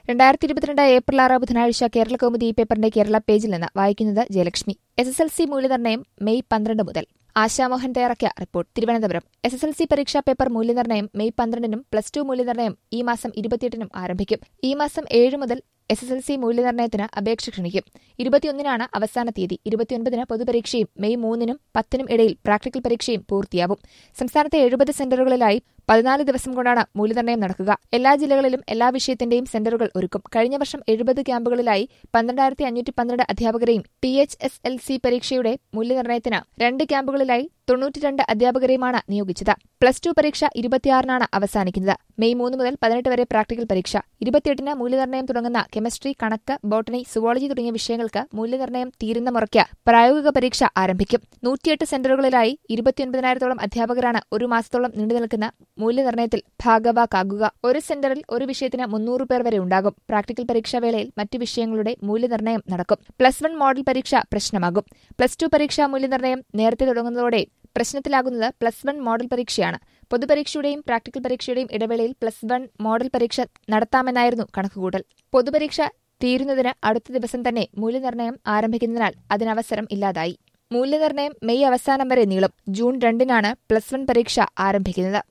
രണ്ടായിരത്തി ഇരുപത്തിരണ്ട് ഏപ്രിൽ ആറ് ബുധനാഴ്ച കേരള കൗമുദി ഈ പേപ്പറിന്റെ കേരള പേജിൽ നിന്ന് വായിക്കുന്നത് Jayalakshmi S S L C മൂല്യനിർണ്ണയം മെയ് പന്ത്രണ്ട് മുതൽ ആശാമോഹൻ തയ്യാറാക്കിയ report Thiruvananthapuram S S L C പരീക്ഷാ പേപ്പർ മൂല്യനിർണ്ണയം മെയ് പന്ത്രണ്ടിനും പ്ലസ് ടു മൂല്യനിർണ്ണയം ഈ മാസം ഇരുപത്തിയെട്ടിനും ആരംഭിക്കും ഈ മാസം ഏഴ് മുതൽ എസ് എസ് എൽ സി മൂല്യനിർണ്ണയത്തിന് അപേക്ഷ ക്ഷണിക്കും ഇരുപത്തിയൊന്നിനാണ് അവസാന തീയതി ഇരുപത്തിയൊൻപതിന് പൊതുപരീക്ഷയും മെയ് മൂന്നിനും പത്തിനും ഇടയിൽ പ്രാക്ടിക്കൽ പരീക്ഷയും പൂർത്തിയാവും സംസ്ഥാനത്തെ എഴുപത് സെന്ററുകളിലായി പതിനാല് ദിവസം കൊണ്ടാണ് മൂല്യനിർണ്ണയം നടക്കുക എല്ലാ ജില്ലകളിലും എല്ലാ വിഷയത്തിന്റെയും സെന്ററുകൾ ഒരുക്കും കഴിഞ്ഞ വർഷം എഴുപത് ക്യാമ്പുകളിലായി പന്ത്രണ്ടായിരത്തി അഞ്ഞൂറ്റി പന്ത്രണ്ട് അധ്യാപകരെയും T H S L C പരീക്ഷയുടെ മൂല്യനിർണ്ണയത്തിന് രണ്ട് ക്യാമ്പുകളിലായി തൊണ്ണൂറ്റിരണ്ട് അധ്യാപകരെയുമാണ് നിയോഗിച്ചത് പ്ലസ് ടു പരീക്ഷ ഇരുപത്തിയാറിനാണ് അവസാനിക്കുന്നത് മെയ് മൂന്ന് മുതൽ പതിനെട്ട് വരെ പ്രാക്ടിക്കൽ പരീക്ഷ ഇരുപത്തിയെട്ടിന് മൂല്യനിർണ്ണയം തുടങ്ങുന്ന കെമിസ്ട്രി കണക്ക് ബോട്ടണി സുവോളജി തുടങ്ങിയ വിഷയങ്ങൾക്ക് മൂല്യനിർണ്ണയം തീരുന്ന മുറയ്ക്ക് പ്രായോഗിക പരീക്ഷ ആരംഭിക്കും നൂറ്റിയെട്ട് സെന്ററുകളിലായി ഇരുപത്തിയൊൻപതിനായിരത്തോളം അധ്യാപകരാണ് ഒരു മാസത്തോളം നീണ്ടുനിൽക്കുന്ന മൂല്യനിർണ്ണയത്തിൽ ഭാഗവാക്കാകുക ഒരു സെന്ററിൽ ഒരു വിഷയത്തിന് മുന്നൂറ് പേർ വരെ ഉണ്ടാകും പ്രാക്ടിക്കൽ പരീക്ഷാവേളയിൽ മറ്റു വിഷയങ്ങളുടെ മൂല്യനിർണ്ണയം നടക്കും പ്ലസ് വൺ മോഡൽ പരീക്ഷ പ്രശ്നമാകും പ്ലസ് ടു പരീക്ഷാ മൂല്യനിർണ്ണയം നേരത്തെ തുടങ്ങുന്നതോടെ പ്രശ്നത്തിലാകുന്നത് പ്ലസ് വൺ മോഡൽ പരീക്ഷയാണ് പൊതുപരീക്ഷയുടെയും പ്രാക്ടിക്കൽ പരീക്ഷയുടെയും ഇടവേളയിൽ പ്ലസ് വൺ മോഡൽ പരീക്ഷ നടത്താമെന്നായിരുന്നു കണക്കുകൂട്ടൽ പൊതുപരീക്ഷ തീരുന്നതിന് അടുത്ത ദിവസം തന്നെ മൂല്യനിർണ്ണയം ആരംഭിക്കുന്നതിനാൽ അതിനവസരം ഇല്ലാതായി മൂല്യനിർണ്ണയം മെയ് അവസാനം വരെ നീളും ജൂൺ രണ്ടിനാണ് പ്ലസ് വൺ പരീക്ഷ ആരംഭിക്കുന്നത്